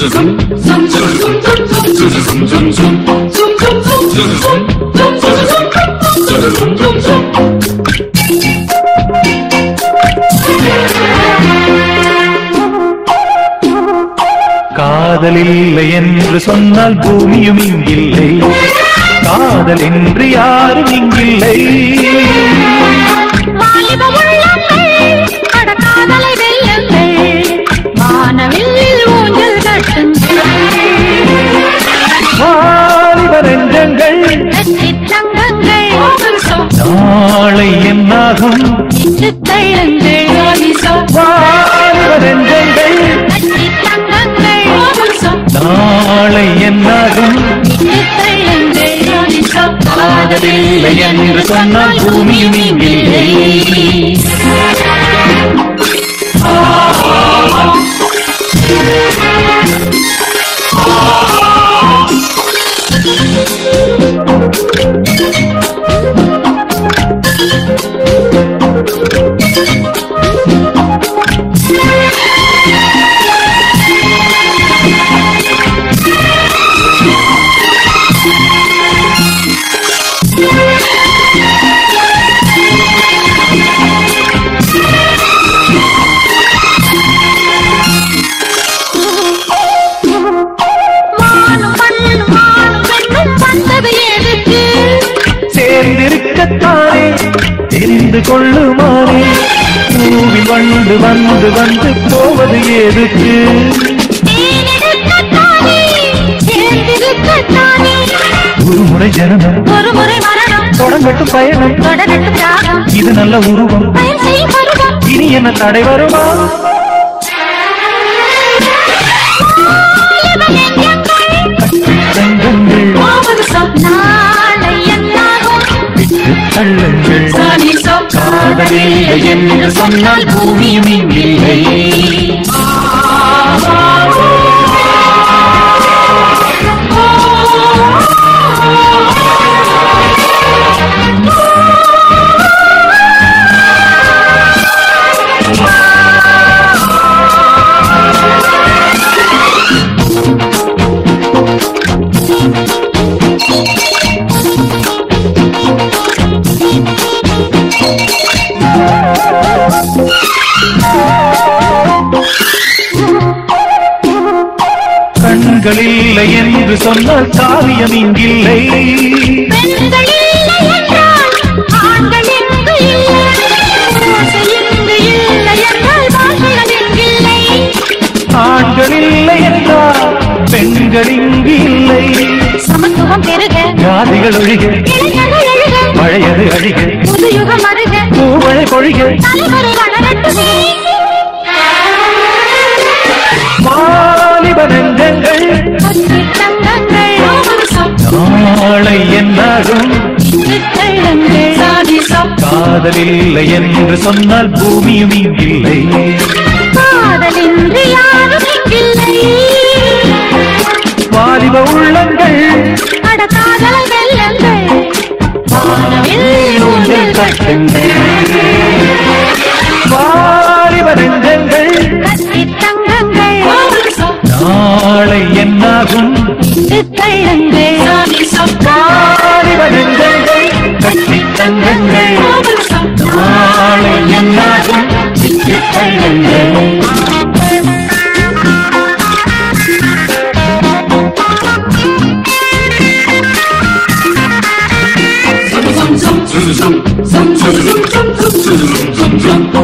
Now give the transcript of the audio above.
காதல் இல்லை என்று சொன்னால் பூமியும் இங்கில்லை காதல் என்று யாரும் இங்கில்லை வாலிப உள்ளங்கள் அட காதலை வெல்லுங்கள் வானவில் ஊஞ்சல் கட்டுங்கள் வாலிப நெஞ்சங்கள் வெற்றித் தங்கங்கள் நாளை என்னாகும் இட்டுத் தள்ளுங்கள் வாலிப நெஞ்சங்கள் வெற்றித் தங்கங்கள் நாளை என்னாகும் இட்டுத் தள்ளுங்கள் காதலில்லை என்று சொன்னால் பூமியும் இங்கில்லை மானும் மண்ணும் மானும் பெண்ணும் வந்தது எதுக்கு சேர்ந்திருக்கத்தானே தெரிந்து கொள்ளுமானே பூவில் வந்து வந்து வந்து போவது எதுக்கு தேனெடுக்கத்தானே சேர்ந்திருக்கத்தானே ஒரு முறை ஜனனம் ஒரு முறை மரணம் தொடங்கட்டும் பயணம் தொடரட்டும் தியாகம் இது நல்ல உருவம் பயன் செய்யும் பருவம் இனி என்ன தடை வருமா தங்கங்கள் நாளை என்னாகும் விட்டு தள்ளுங்கள் காதலில்லை என்று சொன்னால் பூமியும் இங்கில்லை கண்கள் இல்லை என்று சொன்னால் காவியம் இங்கில்லை பெண்கள் இல்லை என்றால் ஆண்கள் எங்கு இல்லை ஓசை எங்கு இல்லை என்றால் பாஷைகள் எங்கில்லை ஆண்கள் இல்லை என்றால் பெண்கள் இங்கு இல்லை சமத்துவம் பெருக ஜாதிகள் ஒழிக இளைஞர்கள் எழுக பழையது அழிக புது யுகம் அருக பூமழை பொழிக தலைமுறை வளரட்டுமே வாலிப நெஞ்சங்கள் பச்சைத் தங்கங்கள் நாளை என்னாகும் தள்ளுங்கள் காதலில்லை என்று சொன்னால் பூமியும் இங்கில்லை காதலின்றி யாரும் இங்கில்லை வாலிப உள்ளங்கள் அட காதலை வெல்லுங்கள் வானவில் ஊஞ்சல் கட்டுங்கள் வாலிப நெஞ்சங்கள் கத்தித் தங்கங்கள் நாளை என்னாகும் இட்டுத் தள்ளுங்கள் வாலிப நெஞ்சங்கள் கட்டி தங்கங்கள் நாளை என்னாகும் விட்டு தள்ளுங்கள் Zum zum zum zum zum zum zum zum zum zum zum zum